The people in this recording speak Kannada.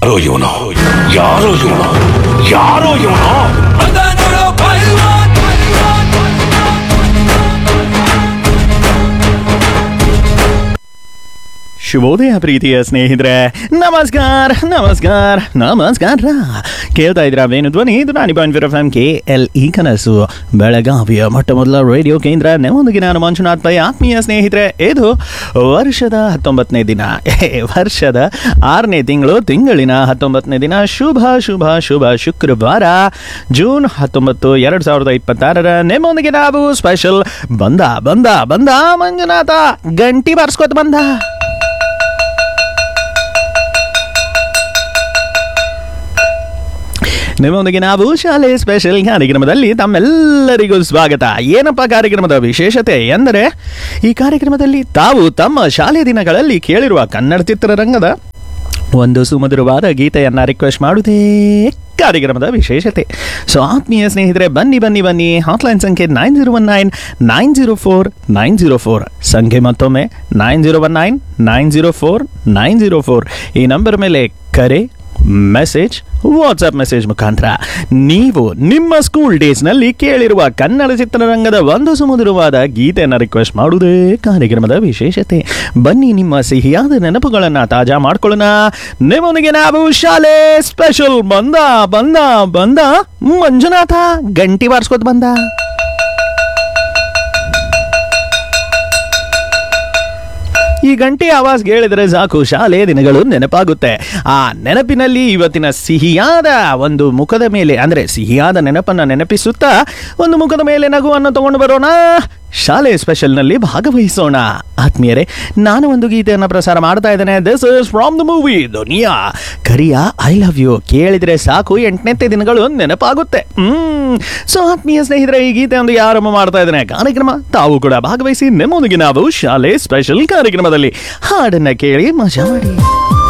ಯಾರೋ ಇವನು ಯಾರೋ ಇವನು ಯಾರೋ ಇವನು ಶುಭೋದಯ ಪ್ರೀತಿಯ ಸ್ನೇಹಿತರೆ ನಮಸ್ಕಾರ ನಮಸ್ಕಾರ ನಮಸ್ಕಾರ ಕೇಳ್ತಾ ಇದ್ರ ವೇಣು ಧ್ವನಿ ಇದು ninety point four F M K L E ಕನಸು ಬೆಳಗಾವಿಯ ಮೊಟ್ಟ ಮೊದಲ ರೇಡಿಯೋ ಕೇಂದ್ರ ನಿಮ್ಮೊಂದಿಗೆ ನಾನು ಮಂಜುನಾಥ್ ಪೈ ಆತ್ಮೀಯ ಸ್ನೇಹಿತರೆ ಇದು ವರ್ಷದ ಹತ್ತೊಂಬತ್ತನೇ ದಿನ ಏ, ವರ್ಷದ ಆರನೇ ತಿಂಗಳು ತಿಂಗಳಿನ ಹತ್ತೊಂಬತ್ತನೇ ದಿನ ಶುಭ ಶುಭ ಶುಭ ಶುಕ್ರವಾರ ಜೂನ್ ಹತ್ತೊಂಬತ್ತು ಎರಡು ಸಾವಿರದ ಇಪ್ಪತ್ತಾರರ ನಿಮ್ಮೊಂದಿಗೆ ನಾವು ಸ್ಪೆಷಲ್ ಬಂದ ಬಂದ ಬಂದ ಮಂಜುನಾಥ ಗಂಟಿ ಬಾರಿಸ್ಕೊತ ಬಂದ ನಿಮ್ಮೊಂದಿಗೆ ನಾವು ಶಾಲೆ ಸ್ಪೆಷಲ್ ಕಾರ್ಯಕ್ರಮದಲ್ಲಿ ತಮ್ಮೆಲ್ಲರಿಗೂ ಸ್ವಾಗತ ಏನಪ್ಪ ಕಾರ್ಯಕ್ರಮದ ವಿಶೇಷತೆ ಎಂದರೆ ಈ ಕಾರ್ಯಕ್ರಮದಲ್ಲಿ ತಾವು ತಮ್ಮ ಶಾಲೆ ದಿನಗಳಲ್ಲಿ ಕೇಳಿರುವ ಕನ್ನಡ ಚಿತ್ರರಂಗದ ಒಂದು ಸುಮಧುರವಾದ ಗೀತೆಯನ್ನ ರಿಕ್ವೆಸ್ಟ್ ಮಾಡುವುದೇ ಕಾರ್ಯಕ್ರಮದ ವಿಶೇಷತೆ ಸೊ ಆತ್ಮೀಯ ಸ್ನೇಹಿತರೆ ಬನ್ನಿ ಬನ್ನಿ ಬನ್ನಿ ಹಾಟ್ಲೈನ್ ಸಂಖ್ಯೆ nine zero one nine nine zero four nine zero four ಸಂಖ್ಯೆ ಮತ್ತೊಮ್ಮೆ nine zero one nine nine zero four nine zero four ಈ ನಂಬರ್ ಮೇಲೆ ಕರೆ ಮೆಸೇಜ್ ವಾಟ್ಸಪ್ ಮೆಸೇಜ್ ಮುಖಾಂತರ ನೀವು ನಿಮ್ಮ ಸ್ಕೂಲ್ ಡೇಸ್ನಲ್ಲಿ ಕೇಳಿರುವ ಕನ್ನಡ ಚಿತ್ರರಂಗದ ಒಂದು ಸುಮಧುರವಾದ ಗೀತೆಯನ್ನು ರಿಕ್ವೆಸ್ಟ್ ಮಾಡುವುದೇ ಕಾರ್ಯಕ್ರಮದ ವಿಶೇಷತೆ ಬನ್ನಿ ನಿಮ್ಮ ಸಿಹಿಯಾದ ನೆನಪುಗಳನ್ನು ತಾಜಾ ಮಾಡ್ಕೊಳ್ಳೋಣ ನಿಮ್ಮೊಂದಿಗೆ ನಾವು ಶಾಲೆ ಸ್ಪೆಷಲ್ ಬಂದ ಬಂದ ಬಂದ ಮಂಜುನಾಥ ಗಂಟಿ ಬಾರಿಸ್ಕೊತ ಬಂದ ಈ ಗಂಟೆ ಆವಾಜ್ ಕೇಳಿದರೆ ಸಾಕು ಶಾಲೆ ದಿನಗಳು ನೆನಪಾಗುತ್ತೆ ಆ ನೆನಪಿನಲ್ಲಿ ಇವತ್ತಿನ ಸಿಹಿಯಾದ ಒಂದು ಮುಖದ ಮೇಲೆ ಅಂದ್ರೆ ಸಿಹಿಯಾದ ನೆನಪನ್ನ ನೆನಪಿಸುತ್ತಾ ಒಂದು ಮುಖದ ಮೇಲೆ ನಗುವನ್ನು ತಗೊಂಡು ಬರೋಣ ಶಾಲೆ ಸ್ಪೆಷಲ್ನಲ್ಲಿ ಭಾಗವಹಿಸೋಣ ಆತ್ಮೀಯರೇ ನಾನು ಒಂದು ಗೀತೆಯನ್ನು ಪ್ರಸಾರ ಮಾಡ್ತಾ ಇದ್ದೇನೆ this is from the movie Duniya Kariya I love you ಕೇಳಿದ್ರೆ ಸಾಕು ಎಂಟನೇ ದಿನಗಳು ನೆನಪಾಗುತ್ತೆ ಹ್ಮ್ ಸೊ ಆತ್ಮೀಯ ಸ್ನೇಹಿತರೆ ಈ ಗೀತೆಯೊಂದಿಗೆ ಆರಂಭ ಮಾಡ್ತಾ ಇದ್ದೇನೆ ಕಾರ್ಯಕ್ರಮ ತಾವು ಕೂಡ ಭಾಗವಹಿಸಿ ನಿಮ್ಮೊಂದಿಗೆ ನಾವು ಶಾಲೆ ಸ್ಪೆಷಲ್ ಕಾರ್ಯಕ್ರಮದಲ್ಲಿ ಹಾಡನ್ನ ಕೇಳಿ ಮಜಾ ಮಾಡಿ